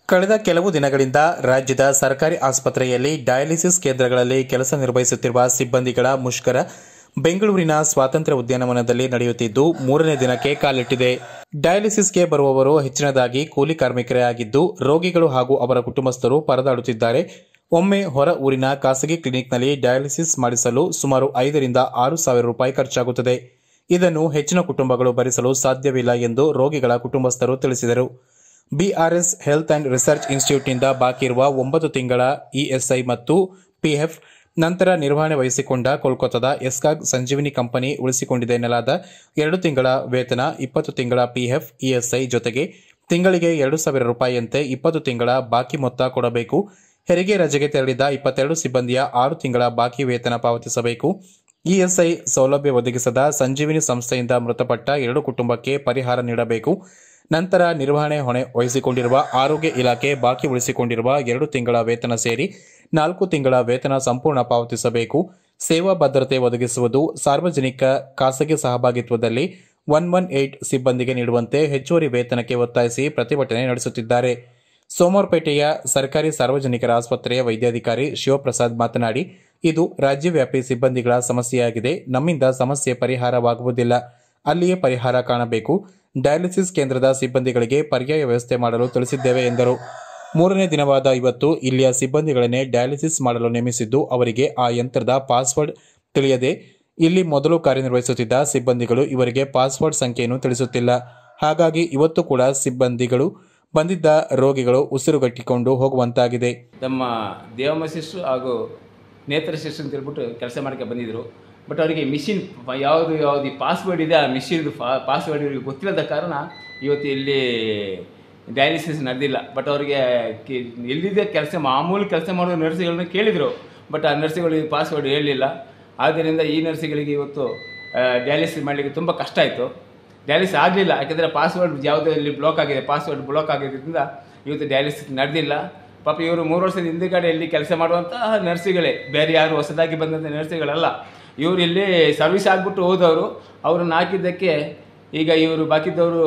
ಕಳೆದ ಕೆಲವು ದಿನಗಳಿಂದ ರಾಜ್ಯದ ಸರ್ಕಾರಿ ಆಸ್ಪತ್ರೆಯಲ್ಲಿ ಡಯಾಲಿಸಿಸ್ ಕೇಂದ್ರಗಳಲ್ಲಿ ಕೆಲಸ ನಿರ್ವಹಿಸುತ್ತಿರುವ ಸಿಬ್ಬಂದಿಗಳ ಮುಷ್ಕರ ಬೆಂಗಳೂರಿನ ಸ್ವಾತಂತ್ರ್ಯ ಉದ್ಯಾನವನದಲ್ಲಿ ನಡೆಯುತ್ತಿದ್ದು ಮೂರನೇ ದಿನಕ್ಕೆ ಕಾಲಿಟ್ಟಿದೆ ಡಯಾಲಿಸಿಸ್ಗೆ ಬರುವವರು ಹೆಚ್ಚಿನದಾಗಿ ಕೂಲಿ ಕಾರ್ಮಿಕರೇ ಆಗಿದ್ದು ರೋಗಿಗಳು ಹಾಗೂ ಅವರ ಕುಟುಂಬಸ್ಥರು ಪರದಾಡುತ್ತಿದ್ದಾರೆ ಒಮ್ಮೆ ಹೊರ ಊರಿನ ಖಾಸಗಿ ಕ್ಲಿನಿಕ್ನಲ್ಲಿ ಡಯಾಲಿಸಿಸ್ ಮಾಡಿಸಲು ಸುಮಾರು ಐದರಿಂದ ಆರು ಸಾವಿರ ರೂಪಾಯಿ ಖರ್ಚಾಗುತ್ತದೆ ಇದನ್ನು ಹೆಚ್ಚಿನ ಕುಟುಂಬಗಳು ಭರಿಸಲು ಸಾಧ್ಯವಿಲ್ಲ ಎಂದು ರೋಗಿಗಳ ಕುಟುಂಬಸ್ಥರು ತಿಳಿಸಿದರು ಬಿಆರ್ಎಸ್ ಹೆಲ್ತ್ ಅಂಡ್ ರಿಸರ್ಚ್ ಇನ್ಸ್ಟಿಟ್ಯೂಟ್ನಿಂದ ಬಾಕಿ ಇರುವ ಒಂಬತ್ತು ತಿಂಗಳ ಇಎಸ್ಐ ಮತ್ತು ಪಿಎಫ್ ನಂತರ ನಿರ್ವಹಣೆ ವಹಿಸಿಕೊಂಡ ಕೋಲ್ಕತ್ತಾದ ಎಸ್ಕಾಗ್ ಸಂಜೀವಿನಿ ಕಂಪನಿ ಉಳಿಸಿಕೊಂಡಿದೆ ಎನ್ನಲಾದ ಎರಡು ತಿಂಗಳ ವೇತನ ಇಪ್ಪತ್ತು ತಿಂಗಳ ಪಿಎಫ್ ಇಎಸ್ಐ ಜೊತೆಗೆ ತಿಂಗಳಿಗೆ ಎರಡು ಸಾವಿರ ರೂಪಾಯಿಯಂತೆ ಇಪ್ಪತ್ತು ತಿಂಗಳ ಬಾಕಿ ಮೊತ್ತ ಕೊಡಬೇಕು ಹೆರಿಗೆ ರಜೆಗೆ ತೆರಳಿದ ಇಪ್ಪತ್ತೆರಡು ಸಿಬ್ಬಂದಿಯ ಆರು ತಿಂಗಳ ಬಾಕಿ ವೇತನ ಪಾವತಿಸಬೇಕು ಇಎಸ್ಐ ಸೌಲಭ್ಯ ಒದಗಿಸದ ಸಂಜೀವಿನಿ ಸಂಸ್ಥೆಯಿಂದ ಮೃತಪಟ್ಟ ಎರಡು ಕುಟುಂಬಕ್ಕೆ ಪರಿಹಾರ ನೀಡಬೇಕು ನಂತರ ನಿರ್ವಹಣೆ ಹೊಣೆ ವಹಿಸಿಕೊಂಡಿರುವ ಆರೋಗ್ಯ ಇಲಾಖೆ ಬಾಕಿ ಉಳಿಸಿಕೊಂಡಿರುವ ಎರಡು ತಿಂಗಳ ವೇತನ ಸೇರಿ ನಾಲ್ಕು ತಿಂಗಳ ವೇತನ ಸಂಪೂರ್ಣ ಪಾವತಿಸಬೇಕು ಸೇವಾ ಭದ್ರತೆ ಒದಗಿಸುವುದು ಸಾರ್ವಜನಿಕ ಖಾಸಗಿ ಸಹಭಾಗಿತ್ವದಲ್ಲಿ ಒನ್ ಒನ್ ಏಟ್ ಸಿಬ್ಬಂದಿಗೆ ನೀಡುವಂತೆ ಹೆಚ್ಚುವರಿ ವೇತನಕ್ಕೆ ಒತ್ತಾಯಿಸಿ ಪ್ರತಿಭಟನೆ ನಡೆಸುತ್ತಿದ್ದಾರೆ ಸೋಮವಾರಪೇಟೆಯ ಸರ್ಕಾರಿ ಸಾರ್ವಜನಿಕರ ಆಸ್ಪತ್ರೆಯ ವೈದ್ಯಾಧಿಕಾರಿ ಶಿವಪ್ರಸಾದ್ ಮಾತನಾಡಿ ಇದು ರಾಜ್ಯವ್ಯಾಪಿ ಸಿಬ್ಬಂದಿಗಳ ಸಮಸ್ಯೆಯಾಗಿದೆ ನಮ್ಮಿಂದ ಸಮಸ್ಯೆ ಪರಿಹಾರವಾಗುವುದಿಲ್ಲ ಅಲ್ಲಿಯೇ ಪರಿಹಾರ ಕಾಣಬೇಕು ಡಯಾಲಿಸಿಸ್ ಕೇಂದ್ರದ ಸಿಬ್ಬಂದಿಗಳಿಗೆ ಪರ್ಯಾಯ ವ್ಯವಸ್ಥೆ ಮಾಡಲು ತಿಳಿಸಿದ್ದೇವೆ ಎಂದರು ಮೂರನೇ ದಿನವಾದ ಇವತ್ತು ಇಲ್ಲಿಯ ಸಿಬ್ಬಂದಿಗಳನ್ನೇ ಡಯಾಲಿಸಿಸ್ ಮಾಡಲು ನೇಮಿಸಿದ್ದು ಅವರಿಗೆ ಆ ಯಂತ್ರದ ಪಾಸ್ವರ್ಡ್ ತಿಳಿಯದೆ ಇಲ್ಲಿ ಮೊದಲು ಕಾರ್ಯನಿರ್ವಹಿಸುತ್ತಿದ್ದ ಸಿಬ್ಬಂದಿಗಳು ಇವರಿಗೆ ಪಾಸ್ವರ್ಡ್ ಸಂಖ್ಯೆಯನ್ನು ತಿಳಿಸುತ್ತಿಲ್ಲ ಹಾಗಾಗಿ ಇವತ್ತು ಕೂಡ ಸಿಬ್ಬಂದಿಗಳು ಬಂದಿದ್ದ ರೋಗಿಗಳು ಉಸಿರುಗಟ್ಟಿಕೊಂಡು ಹೋಗುವಂತಾಗಿದೆ ನಮ್ಮ ದೇವಮ್ಮ ಸಿಸ್ಟ್ರು ಹಾಗೂ ನೇತ್ರ ಸಿಸ್ಟ್ರು ಅಂತ ಹೇಳ್ಬಿಟ್ಟು ಕೆಲಸ ಮಾಡೋಕ್ಕೆ ಬಂದಿದ್ದರು ಬಟ್ ಅವರಿಗೆ ಮಿಷಿನ್ ಯಾವುದು ಯಾವುದು ಈ ಪಾಸ್ವರ್ಡ್ ಇದೆ ಆ ಮಿಷಿನ್ದು ಪಾಸ್ವರ್ಡ್ ಇವರಿಗೆ ಗೊತ್ತಿಲ್ಲದ ಕಾರಣ ಇವತ್ತು ಇಲ್ಲಿ ಡಯಾಲಿಸಿಸ್ ನಡೆದಿಲ್ಲ ಬಟ್ ಅವರಿಗೆ ಕಿ- ಎಲ್ಲಿದೆ ಕೆಲಸ ಮಾಮೂಲಿ ಕೆಲಸ ಮಾಡೋ ನರ್ಸ್ಗಳನ್ನ ಕೇಳಿದರು ಬಟ್ ಆ ನರ್ಸ್ಗಳಿಗೆ ಪಾಸ್ವರ್ಡ್ ಹೇಳಲಿಲ್ಲ ಆದ್ದರಿಂದ ಈ ನರ್ಸ್ಗಳಿಗೆ ಇವತ್ತು ಡಯಾಲಿಸಿಸ್ ಮಾಡಲಿಕ್ಕೆ ತುಂಬ ಕಷ್ಟ ಆಯಿತು ಡಯಾಲಿಸಿಸ್ ಆಗಲಿಲ್ಲ ಯಾಕೆಂದರೆ ಪಾಸ್ವರ್ಡ್ ಯಾವುದೋ ಇಲ್ಲಿ ಬ್ಲಾಕ್ ಆಗಿದೆ ಪಾಸ್ವರ್ಡ್ ಬ್ಲಾಕ್ ಆಗಿದ್ದರಿಂದ ಇವತ್ತು ಡಯಾಲಿಸಿಸ್ ನಡೆದಿಲ್ಲ ಪಾಪ ಇವರು ಮೂರು ವರ್ಷದ ಹಿಂದುಗಡೆ ಇಲ್ಲಿ ಕೆಲಸ ಮಾಡುವಂತಹ ನರ್ಸಿಗಳೇ ಬೇರೆ ಯಾರು ಹೊಸದಾಗಿ ಬಂದಂಥ ನರ್ಸಿಗಳಲ್ಲ ಇವರು ಇಲ್ಲಿ ಸರ್ವಿಸ್ ಆಗಿಬಿಟ್ಟು ಹೋದವರು ಅವ್ರನ್ನ ಹಾಕಿದ್ದಕ್ಕೆ ಈಗ ಇವರು ಬಾಕಿದ್ದವರು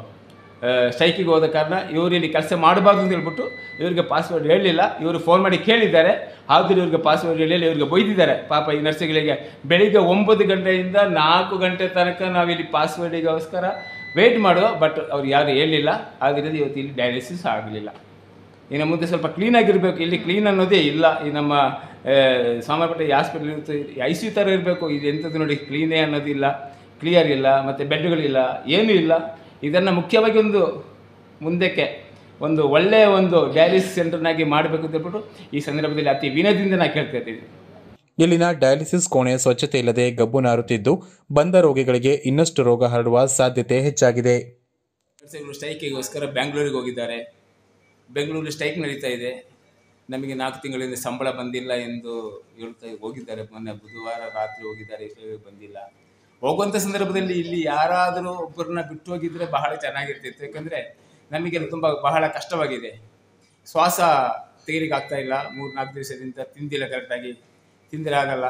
ಸ್ಟ್ರೈಕಿಗೆ ಹೋದ ಕಾರಣ ಇವರು ಇಲ್ಲಿ ಕೆಲಸ ಮಾಡಬಾರ್ದು ಅಂತ ಹೇಳ್ಬಿಟ್ಟು ಇವರಿಗೆ ಪಾಸ್ವರ್ಡ್ ಹೇಳಲಿಲ್ಲ ಇವರು ಫೋನ್ ಮಾಡಿ ಕೇಳಿದ್ದಾರೆ ಆದರೂ ಇವ್ರಿಗೆ ಪಾಸ್ವರ್ಡ್ ಹೇಳಿಲ್ಲ ಇವರಿಗೆ ಬೈದಿದ್ದಾರೆ ಪಾಪ ಈ ನರ್ಸಿಗಳಿಗೆ ಬೆಳಿಗ್ಗೆ ಒಂಬತ್ತು ಗಂಟೆಯಿಂದ ನಾಲ್ಕು ಗಂಟೆ ತನಕ ನಾವಿಲ್ಲಿ ಪಾಸ್ವರ್ಡಿಗೋಸ್ಕರ ವೆಯ್ಟ್ ಮಾಡುವ ಬಟ್ ಅವ್ರು ಯಾರು ಹೇಳಲಿಲ್ಲ ಆದ್ದರಿಂದ ಇವತ್ತು ಇಲ್ಲಿ ಡಯಾಲಿಸಿಸ್ ಆಗಲಿಲ್ಲ ಇನ್ನು ಮುಂದೆ ಸ್ವಲ್ಪ ಕ್ಲೀನಾಗಿರಬೇಕು ಇಲ್ಲಿ ಕ್ಲೀನ್ ಅನ್ನೋದೇ ಇಲ್ಲ ಈ ನಮ್ಮ ಸಾಮಾನ್ಯಪಟ್ಟ ಹಾಸ್ಪಿಟಲ್ ಇರುತ್ತೆ ಐ ಸಿ ಯು ಥರ ಇರಬೇಕು ಇದು ಎಂಥದ್ದು ನೋಡಿ ಕ್ಲೀನೇ ಅನ್ನೋದಿಲ್ಲ ಕ್ಲಿಯರ್ ಇಲ್ಲ ಮತ್ತು ಬೆಡ್ಗಳಿಲ್ಲ ಏನೂ ಇಲ್ಲ ಇದನ್ನು ಮುಖ್ಯವಾಗಿ ಒಂದು ಮುಂದಕ್ಕೆ ಒಂದು ಒಳ್ಳೆಯ ಒಂದು ಡಯಾಲಿಸಿಸ್ ಸೆಂಟರ್ನಾಗಿ ಮಾಡಬೇಕು ಅಂತ ಹೇಳ್ಬಿಟ್ಟು ಈ ಸಂದರ್ಭದಲ್ಲಿ ಅತಿ ವಿನಯದಿಂದ ನಾನು ಕೇಳ್ತಾ ಇದ್ದೀನಿ ಇಲ್ಲಿನ ಡಯಾಲಿಸಿಸ್ ಕೋಣೆ ಸ್ವಚ್ಛತೆ ಇಲ್ಲದೆ ಗಬ್ಬು ನಾರುತ್ತಿದ್ದು ಬಂದ ರೋಗಿಗಳಿಗೆ ಇನ್ನಷ್ಟು ರೋಗ ಹರಡುವ ಸಾಧ್ಯತೆ ಹೆಚ್ಚಾಗಿದೆ ನರ್ಸ್ಗಳು ಸ್ಟ್ರೈಕಿಗೋಸ್ಕರ ಬ್ಯಾಂಗ್ಳೂರಿಗೆ ಹೋಗಿದ್ದಾರೆ ಬೆಂಗಳೂರಲ್ಲಿ ಸ್ಟ್ರೈಕ್ ನಡೀತಾ ಇದೆ ನಮಗೆ ನಾಲ್ಕು ತಿಂಗಳಿಂದ ಸಂಬಳ ಬಂದಿಲ್ಲ ಎಂದು ಹೇಳ್ತಾ ಹೋಗಿದ್ದಾರೆ ಮೊನ್ನೆ ಬುಧವಾರ ರಾತ್ರಿ ಹೋಗಿದ್ದಾರೆ ಇಷ್ಟೊಂದು ಬಂದಿಲ್ಲ ಹೋಗುವಂಥ ಸಂದರ್ಭದಲ್ಲಿ ಇಲ್ಲಿ ಯಾರಾದರೂ ಒಬ್ಬರನ್ನ ಬಿಟ್ಟು ಹೋಗಿದ್ರೆ ಬಹಳ ಚೆನ್ನಾಗಿರ್ತಿತ್ತು ಯಾಕಂದರೆ ನಮಗೆ ತುಂಬ ಬಹಳ ಕಷ್ಟವಾಗಿದೆ ಶ್ವಾಸ ತೆಗಿಲಿಕ್ಕೆ ಆಗ್ತಾ ಇಲ್ಲ ಮೂರು ನಾಲ್ಕು ದಿವಸದಿಂದ ತಿಂದಿಲ್ಲ ಕರೆಕ್ಟಾಗಿ ತಿಂದರೆ ಆಗಲ್ಲ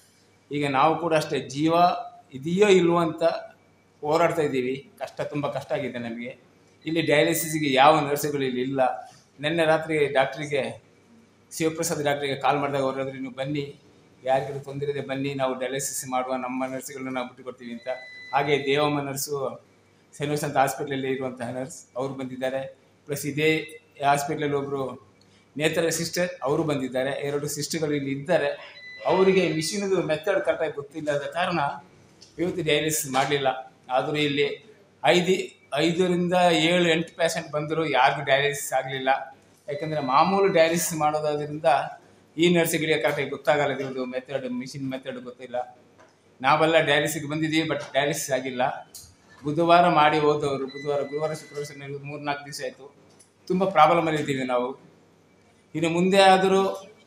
ಈಗ ನಾವು ಕೂಡ ಅಷ್ಟೇ ಜೀವ ಇದೆಯೋ ಇಲ್ವೋ ಅಂತ ಹೋರಾಡ್ತಾ ಇದ್ದೀವಿ ಕಷ್ಟ ತುಂಬ ಕಷ್ಟ ಆಗಿದೆ ನಮಗೆ ಇಲ್ಲಿ ಡಯಾಲಿಸಿಸ್ಗೆ ಯಾವ ನರ್ಸ್ಗಳು ಇಲ್ಲಿ ಇಲ್ಲ ನಿನ್ನೆ ರಾತ್ರಿ ಡಾಕ್ಟ್ರಿಗೆ ಶಿವಪ್ರಸಾದ್ ಡಾಕ್ಟ್ರಿಗೆ ಕಾಲ್ ಮಾಡಿದಾಗ ಅವ್ರು ಹೇಳಿದ್ರು ನೀವು ಬನ್ನಿ ಯಾರಿಗಾದ್ರು ತೊಂದರೆ ಇದೆ ಬನ್ನಿ ನಾವು ಡಯಾಲಿಸಿಸ್ ಮಾಡುವ ನಮ್ಮ ನರ್ಸ್ಗಳನ್ನ ನಾವು ಬಿಟ್ಟುಕೊಡ್ತೀವಿ ಅಂತ ಹಾಗೆ ದೇವಮ್ಮ ನರ್ಸು ಸೆನ್ವಸ್ ಅಂತ ಹಾಸ್ಪಿಟ್ಲಲ್ಲಿ ಇರುವಂತಹ ನರ್ಸ್ ಅವರು ಬಂದಿದ್ದಾರೆ ಪ್ಲಸ್ ಇದೇ ಹಾಸ್ಪಿಟ್ಲಲ್ಲಿ ಒಬ್ಬರು ನೇತ್ರ ಸಿಸ್ಟರ್ ಅವರು ಬಂದಿದ್ದಾರೆ ಎರಡು ಸಿಸ್ಟರ್ಗಳು ಇಲ್ಲಿ ಇದ್ದಾರೆ ಅವರಿಗೆ ಮಿಷಿನದು ಮೆಥಡ್ ಕರೆಕ್ಟಾಗಿ ಗೊತ್ತಿಲ್ಲದ ಕಾರಣ ಇವತ್ತು ಡಯಾಲಿಸಿಸ್ ಮಾಡಲಿಲ್ಲ ಆದರೂ ಇಲ್ಲಿ ಐದು ಐದರಿಂದ ಏಳು ಎಂಟು ಪೇಷಂಟ್ ಬಂದರು ಯಾರಿಗೂ ಡಯಾಲಿಸಿಸ್ ಆಗಲಿಲ್ಲ ಯಾಕಂದರೆ ಮಾಮೂಲು ಡಯಾಲಿಸಿಸ್ ಮಾಡೋದಾದ್ರಿಂದ ಈ ನರ್ಸಿಗಳಿಗೆ ಕರೆಕ್ಟಾಗಿ ಗೊತ್ತಾಗಲ್ಲ ಇದ್ರದ್ದು ಮೆಥಡ್ ಮಿಷಿನ್ ಮೆಥಡ್ ಗೊತ್ತಿಲ್ಲ ನಾವೆಲ್ಲ ಡಯಾಲಿಸಿಸ್ಗೆ ಬಂದಿದ್ದೀವಿ ಬಟ್ ಡಯಾಲಿಸಿಸ್ ಆಗಿಲ್ಲ ಬುಧವಾರ ಮಾಡಿ ಹೋದವರು ಬುಧವಾರ ಗುರುವಾರ ಶುಕ್ರವಾರ ಶನಿವಾರ ಮೂರು ನಾಲ್ಕು ದಿವಸ ಆಯಿತು ತುಂಬ ಪ್ರಾಬ್ಲಮಲ್ಲಿ ಇದ್ದೀವಿ ನಾವು ಇನ್ನು ಮುಂದೆ ಆದರೂ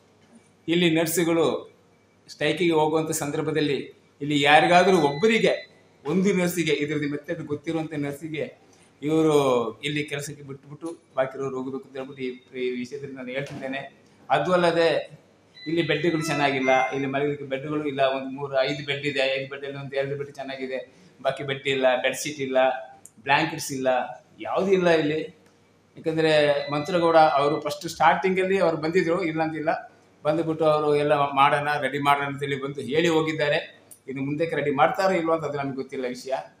ಇಲ್ಲಿ ನರ್ಸುಗಳು ಸ್ಟ್ರೈಕಿಗೆ ಹೋಗುವಂಥ ಸಂದರ್ಭದಲ್ಲಿ ಇಲ್ಲಿ ಯಾರಿಗಾದರೂ ಒಬ್ಬರಿಗೆ ಒಂದು ನರ್ಸಿಗೆ ಇದರದ್ದು ಮೆಥಡ್ ಗೊತ್ತಿರುವಂಥ ನರ್ಸಿಗೆ ಇವರು ಇಲ್ಲಿ ಕೆಲಸಕ್ಕೆ ಬಿಟ್ಬಿಟ್ಟು ಬಾಕಿರೋರು ಹೋಗಬೇಕು ಅಂತ ಹೇಳ್ಬಿಟ್ಟು ಈ- ಈ ವಿಷಯದಲ್ಲಿ ನಾನು ಹೇಳ್ತಿದ್ದೇನೆ ಅದು ಅಲ್ಲದೆ ಇಲ್ಲಿ ಬೆಡ್ಗಳು ಚೆನ್ನಾಗಿಲ್ಲ ಇಲ್ಲಿ ಮಲಗಲಿಕ್ಕೆ ಬೆಡ್ಗಳು ಇಲ್ಲ ಒಂದು ಮೂರು ಐದು ಬೆಡ್ ಇದೆ ಐದು ಬೆಡ್ಡಲ್ಲಿ ಒಂದು ಎರಡು ಬೆಡ್ ಚೆನ್ನಾಗಿದೆ ಬಾಕಿ ಬೆಡ್ ಇಲ್ಲ ಬೆಡ್ಶೀಟ್ ಇಲ್ಲ ಬ್ಲ್ಯಾಂಕೆಟ್ಸ್ ಇಲ್ಲ ಯಾವುದೂ ಇಲ್ಲ ಇಲ್ಲಿ ಯಾಕಂದರೆ ಮಂತ್ರಗೌಡ ಅವರು ಫಸ್ಟ್ ಸ್ಟಾರ್ಟಿಂಗಲ್ಲಿ ಅವ್ರು ಬಂದಿದ್ರು ಇಲ್ಲಂತಿಲ್ಲ ಬಂದುಬಿಟ್ಟು ಅವರು ಎಲ್ಲ ಮಾಡೋಣ ರೆಡಿ ಮಾಡೋಣ ಅಂತೇಳಿ ಬಂದು ಹೇಳಿ ಹೋಗಿದ್ದಾರೆ ಇನ್ನು ಮುಂದಕ್ಕೆ ರೆಡಿ ಮಾಡ್ತಾರೋ ಇಲ್ವೋ ಅಂತ ಅದು ನಮ್ಗೆ ಗೊತ್ತಿಲ್ಲ ವಿಷಯ